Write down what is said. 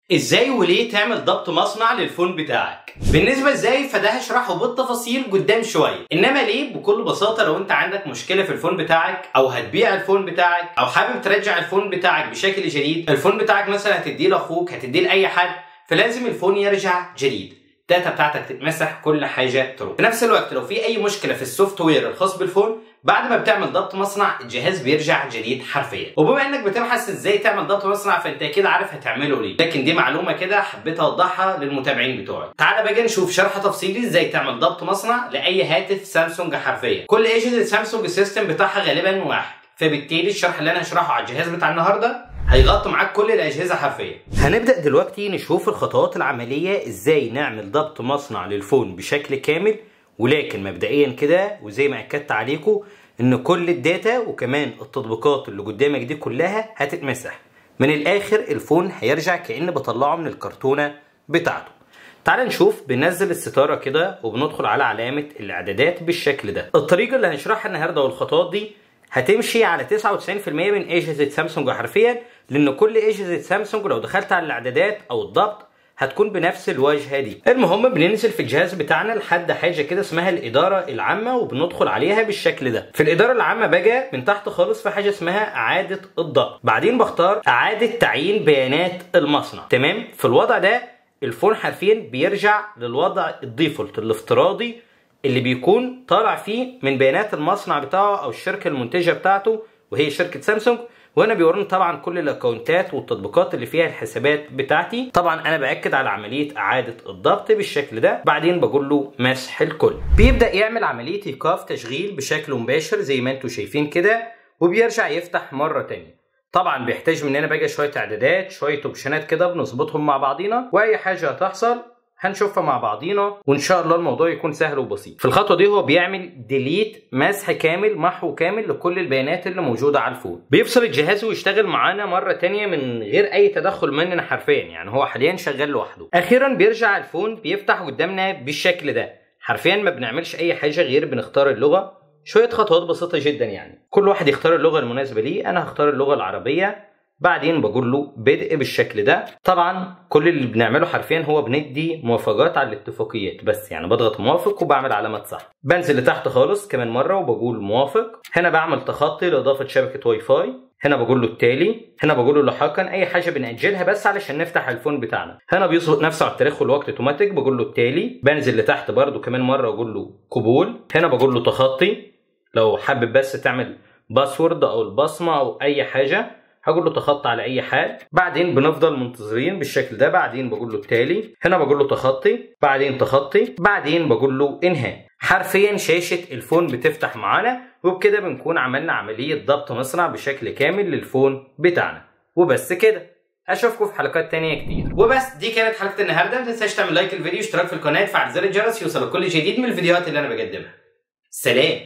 ازاي وليه تعمل ضبط مصنع للفون بتاعك بالنسبه ازاي فده هشرحه بالتفاصيل قدام شويه انما ليه بكل بساطه لو انت عندك مشكله في الفون بتاعك او هتبيع الفون بتاعك او حابب ترجع الفون بتاعك بشكل جديد الفون بتاعك مثلا هتديه لاخوك هتديه لاي حد فلازم الفون يرجع جديد الداتا بتاعتك تتمسح كل حاجه تروح في نفس الوقت لو في اي مشكله في السوفت وير الخاص بالفون بعد ما بتعمل ضبط مصنع الجهاز بيرجع جديد حرفيا وبما انك بتبحث ازاي تعمل ضبط مصنع فانت اكيد عارف هتعمله ليه لكن دي معلومه كده حبيت اوضحها للمتابعين بتوعي تعال بقى نشوف شرح تفصيلي ازاي تعمل ضبط مصنع لاي هاتف سامسونج حرفيا كل اجهزه سامسونج السيستم بتاعها غالبا واحد فبالتالي الشرح اللي انا هشرحه على الجهاز بتاع النهارده هيغطي معاك كل الاجهزه حرفيا هنبدا دلوقتي نشوف الخطوات العمليه ازاي نعمل ضبط مصنع للفون بشكل كامل ولكن مبدئيا كده وزي ما اكدت عليكم ان كل الداتا وكمان التطبيقات اللي قدامك دي كلها هتتمسح من الاخر الفون هيرجع كأن بطلعه من الكرتونة بتاعته تعال نشوف بننزل الستارة كده وبندخل على علامة الاعدادات بالشكل ده الطريقة اللي هنشرحها النهاردة والخطوات دي هتمشي على 99% من اجهزة سامسونج حرفيا لان كل اجهزة سامسونج لو دخلت على الاعدادات او الضبط هتكون بنفس الواجهه دي المهم بننزل في الجهاز بتاعنا لحد حاجه كده اسمها الاداره العامه وبندخل عليها بالشكل ده في الاداره العامه بقى من تحت خالص في حاجه اسمها اعاده الضبط بعدين بختار اعاده تعيين بيانات المصنع تمام في الوضع ده الفون حرفيا بيرجع للوضع الديفولت الافتراضي اللي بيكون طالع فيه من بيانات المصنع بتاعه او الشركه المنتجه بتاعته وهي شركه سامسونج وهنا بيوريني طبعا كل الاكونتات والتطبيقات اللي فيها الحسابات بتاعتي طبعا انا باكد على عمليه اعاده الضبط بالشكل ده بعدين بقول له مسح الكل بيبدا يعمل عمليه ايقاف تشغيل بشكل مباشر زي ما انتم شايفين كده وبيرجع يفتح مره تانية طبعا بيحتاج مننا بقى شويه اعدادات شويه اوبشنات كده بنظبطهم مع بعضينا واي حاجه هتحصل هنشوفها مع بعضينا وان شاء الله الموضوع يكون سهل وبسيط في الخطوه دي هو بيعمل ديليت مسح كامل محو كامل لكل البيانات اللي موجوده على الفون بيفصل الجهاز ويشتغل معانا مره تانية من غير اي تدخل مننا حرفيا يعني هو حاليا شغال لوحده اخيرا بيرجع الفون بيفتح قدامنا بالشكل ده حرفيا ما بنعملش اي حاجه غير بنختار اللغه شويه خطوات بسيطه جدا يعني كل واحد يختار اللغه المناسبه ليه انا هختار اللغه العربيه بعدين بقول له بدء بالشكل ده طبعا كل اللي بنعمله حرفيا هو بندي موافقات على الاتفاقيات بس يعني بضغط موافق وبعمل علامه صح بنزل لتحت خالص كمان مره وبقول موافق هنا بعمل تخطي لاضافه شبكه واي فاي هنا بقول له التالي هنا بقول له لاحقا اي حاجه بنأجلها بس علشان نفتح الفون بتاعنا هنا بيظبط نفسه على التاريخ والوقت اوتوماتيك بقول له التالي بنزل لتحت برده كمان مره واقول له قبول هنا بقول له تخطي لو حابب بس تعمل باسورد او البصمه او اي حاجه هقول له تخطى على اي حال بعدين بنفضل منتظرين بالشكل ده بعدين بقول له التالي هنا بقول له تخطي بعدين تخطي بعدين بقول له انهاء حرفيا شاشة الفون بتفتح معانا وبكده بنكون عملنا عملية ضبط مصنع بشكل كامل للفون بتاعنا وبس كده اشوفكم في حلقات تانية كتير وبس دي كانت حلقة النهاردة ما تنساش تعمل لايك الفيديو اشتراك في القناة وفعل زر الجرس يوصلك كل جديد من الفيديوهات اللي انا بقدمها سلام